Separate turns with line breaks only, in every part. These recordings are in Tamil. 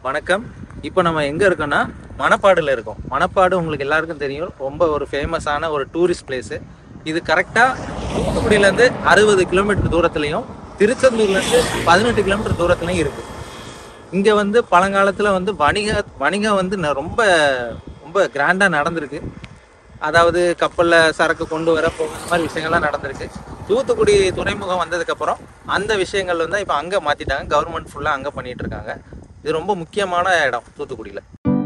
வணக்கம் இப்போ நம்ம எங்க இருக்கோம்னா மணப்பாடுல இருக்கோம் மணப்பாடு உங்களுக்கு எல்லாருக்கும் தெரியும் ரொம்ப ஒரு ஃபேமஸான ஒரு டூரிஸ்ட் பிளேஸ் இது கரெக்டா தூத்துக்குடியில இருந்து அறுபது கிலோமீட்டர் தூரத்துலயும் திருச்செந்தூர்ல இருந்து பதினெட்டு கிலோமீட்டர் தூரத்துலயும் இருக்கு இங்க வந்து பழங்காலத்துல வந்து வணிக வணிகம் வந்து ந- ரொம்ப ரொம்ப கிராண்டா நடந்திருக்கு அதாவது கப்பல்ல சரக்கு கொண்டு வர போக இந்த மாதிரி விஷயங்கள்லாம் நடந்திருக்கு தூத்துக்குடி துறைமுகம் வந்ததுக்கு அப்புறம் அந்த விஷயங்கள் வந்து இப்போ அங்க மாத்திட்டாங்க கவர்மெண்ட் ஃபுல்லா அங்க பண்ணிட்டு இருக்காங்க இது ரொம்ப முக்கியமான இடம் தூத்துக்குடியில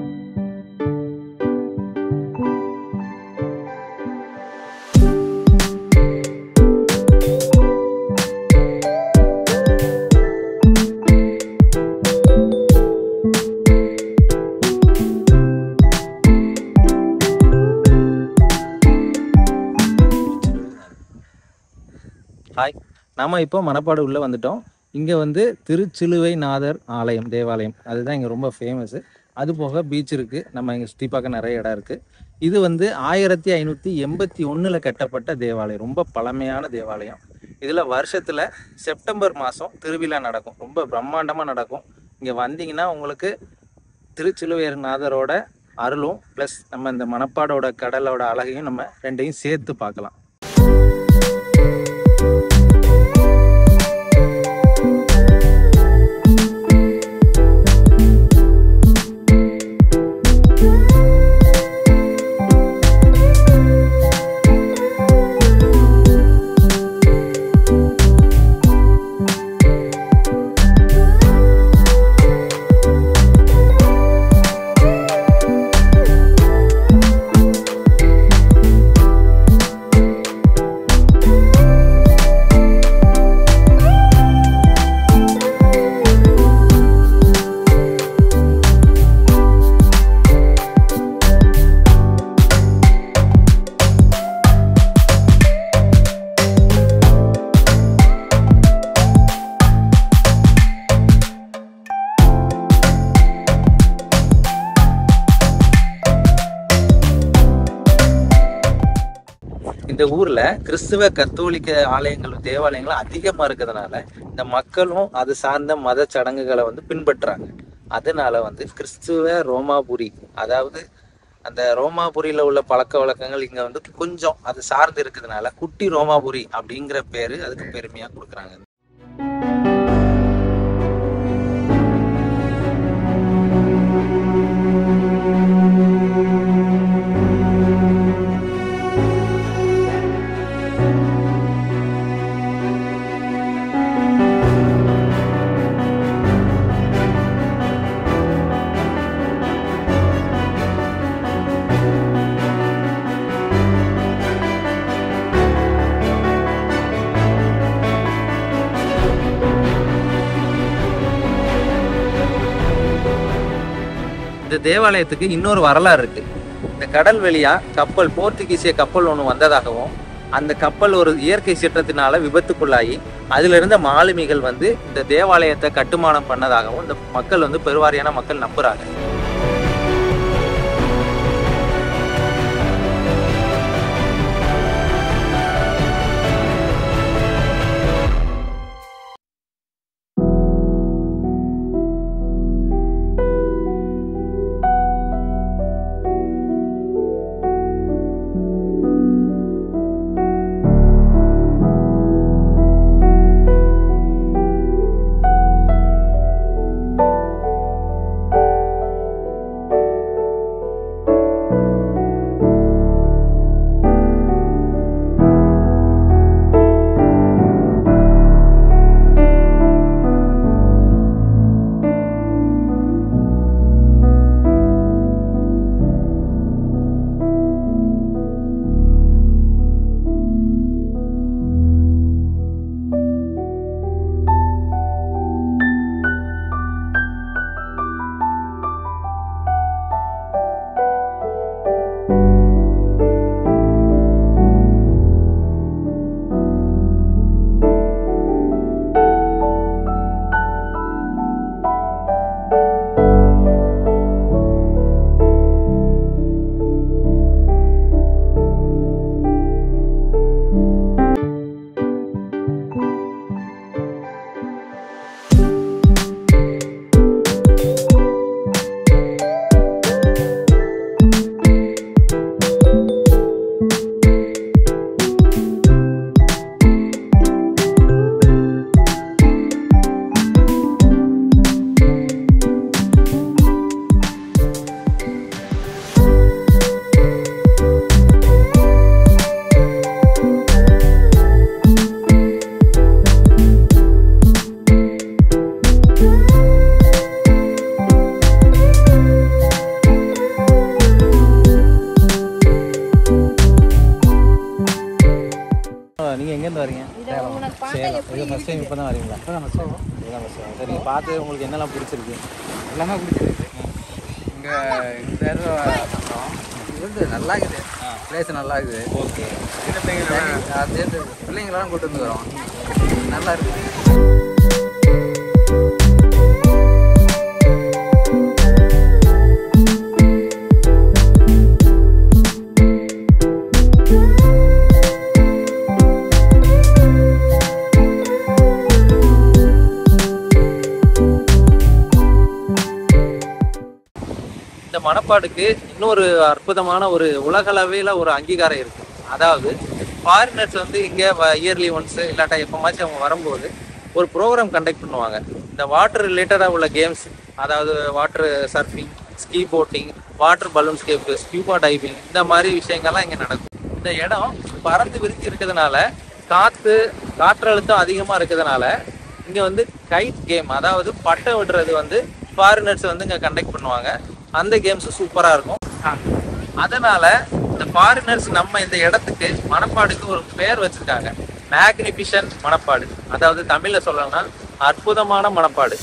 ஹாய் நம்ம இப்போ மணப்பாடு உள்ள வந்துட்டோம் இங்க வந்து திருச்சிலுவை நாதர் ஆலயம் தேவாலயம் அதுதான் இங்க ரொம்ப ஃபேமஸ் அது போக பீச் இருக்கு நம்ம இங்க சுத்தி பார்க்க நிறைய இடம் இருக்கு இது வந்து ஆயிரத்தி ஐநூத்தி எண்பத்தி ஒண்ணுல கட்டப்பட்ட தேவாலயம் ரொம்ப பழமையான தேவாலயம் இதுல வருஷத்துல செப்டம்பர் மாசம் திருவிழா நடக்கும் ரொம்ப பிரம்மாண்டமா நடக்கும் இங்க வந்தீங்கன்னா உங்களுக்கு திருச்சிலுவையர் நாதரோட அருளும் ப்ளஸ் நம்ம இந்த மணப்பாடோட கடலோட அழகையும் நம்ம ரெண்டையும் சேர்த்து பார்க்கலாம் இந்த ஊர்ல கிறிஸ்துவ கத்தோலிக்க ஆலயங்கள் தேவாலயங்கள் அதிகமா இருக்கிறதுனால இந்த மக்களும் அது சார்ந்த மத சடங்குகளை வந்து பின்பற்றுறாங்க அதனால வந்து கிறிஸ்துவ ரோமாபுரி அதாவது அந்த ரோமாபுரியில உள்ள பழக்க வழக்கங்கள் இங்க வந்து கொஞ்சம் அது சார்ந்து இருக்கிறதுனால குட்டி ரோமாபுரி அப்படிங்கிற பேரு அதுக்கு பெருமையா கொடுக்குறாங்க இந்த தேவாலயத்துக்கு இன்னொரு வரலாறு இருக்கு இந்த கடல் வழியா கப்பல் போர்த்துகீசிய கப்பல் ஒன்று வந்ததாகவும் அந்த கப்பல் ஒரு இயற்கை சீற்றத்தினால விபத்துக்குள்ளாகி அதுல இருந்த மாலுமிகள் வந்து இந்த தேவாலயத்தை கட்டுமானம் பண்ணதாகவும் இந்த மக்கள் வந்து பெருவாரியான மக்கள் நம்புறாங்க எங்கேருந்து வரீங்க
இதை உனக்கு பார்க்க
சேலம்
எப்படி
இது ஃபஸ்ட் டைம் இப்போ தான் வரீங்களா
இப்போ தான் ஃபஸ்ட்டு
இதுதான் first time. சரி நீங்கள் பார்த்து உங்களுக்கு என்னெல்லாம் பிடிச்சிருக்கு
எல்லாமே பிடிச்சிருக்கு இங்கே இந்த இடத்துல பண்ணுறோம் இது வந்து நல்லா இருக்குது பிளேஸ் நல்லா இருக்குது
ஓகே
சின்ன பிள்ளைங்க அது சேர்ந்து பிள்ளைங்களெல்லாம் கூட்டு வந்து வரோம் நல்லா இருக்குது
இந்த மணப்பாடுக்கு இன்னொரு அற்புதமான ஒரு உலகளவையில் ஒரு அங்கீகாரம் இருக்கு அதாவது ஃபாரினர்ஸ் வந்து இங்கே இயர்லி ஒன்ஸ் இல்லாட்டா எப்போமாச்சும் அவங்க வரும்போது ஒரு ப்ரோக்ராம் கண்டக்ட் பண்ணுவாங்க இந்த வாட்டர் ரிலேட்டடாக உள்ள கேம்ஸ் அதாவது water surfing ski boating water balloon escape scuba diving இந்த மாதிரி விஷயங்கள்லாம் இங்கே நடக்கும் இந்த இடம் பறந்து விரிச்சு இருக்கிறதுனால காற்று காற்றழுத்தம் அதிகமாக இருக்கிறதுனால இங்கே வந்து கைட் கேம் அதாவது பட்டை விடுறது வந்து ஃபாரினர்ஸ் வந்து இங்கே கண்டக்ட் பண்ணுவாங்க அந்த கேம்ஸும் சூப்பராக இருக்கும் அதனால இந்த ஃபாரினர்ஸ் நம்ம இந்த இடத்துக்கு மணப்பாடுக்கு ஒரு பேர் வச்சிருக்காங்க மேக்னிஃபிஷன் மணப்பாடு அதாவது தமிழ்ல சொல்லணும்னா அற்புதமான மணப்பாடு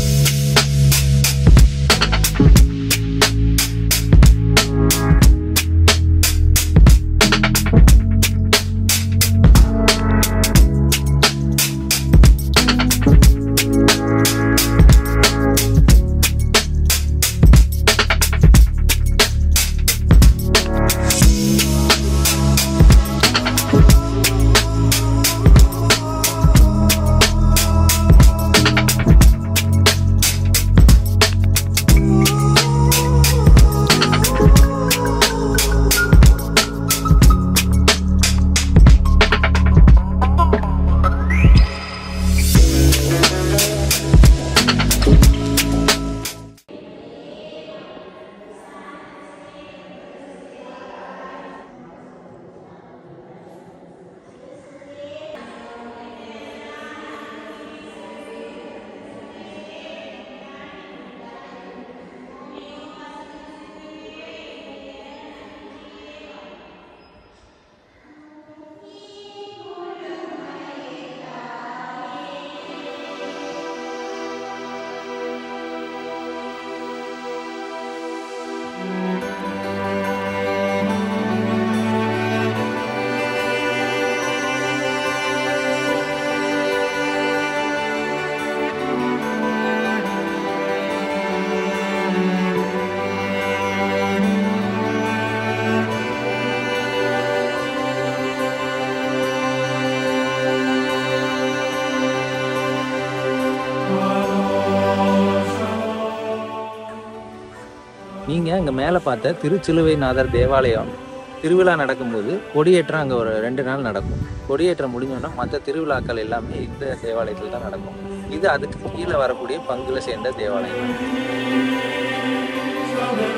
நீங்க அங்க மேல பார்த்த திருச்சிலுவைநாதர் தேவாலயம் திருவிழா நடக்கும்போது கொடியேற்றம் அங்க ஒரு ரெண்டு நாள் நடக்கும் கொடியேற்றம் முடிஞ்சோன்னா மற்ற திருவிழாக்கள் எல்லாமே இந்த தேவாலயத்தில் தான் நடக்கும் இது அதுக்கு கீழே வரக்கூடிய பங்குல சேர்ந்த தேவாலயம்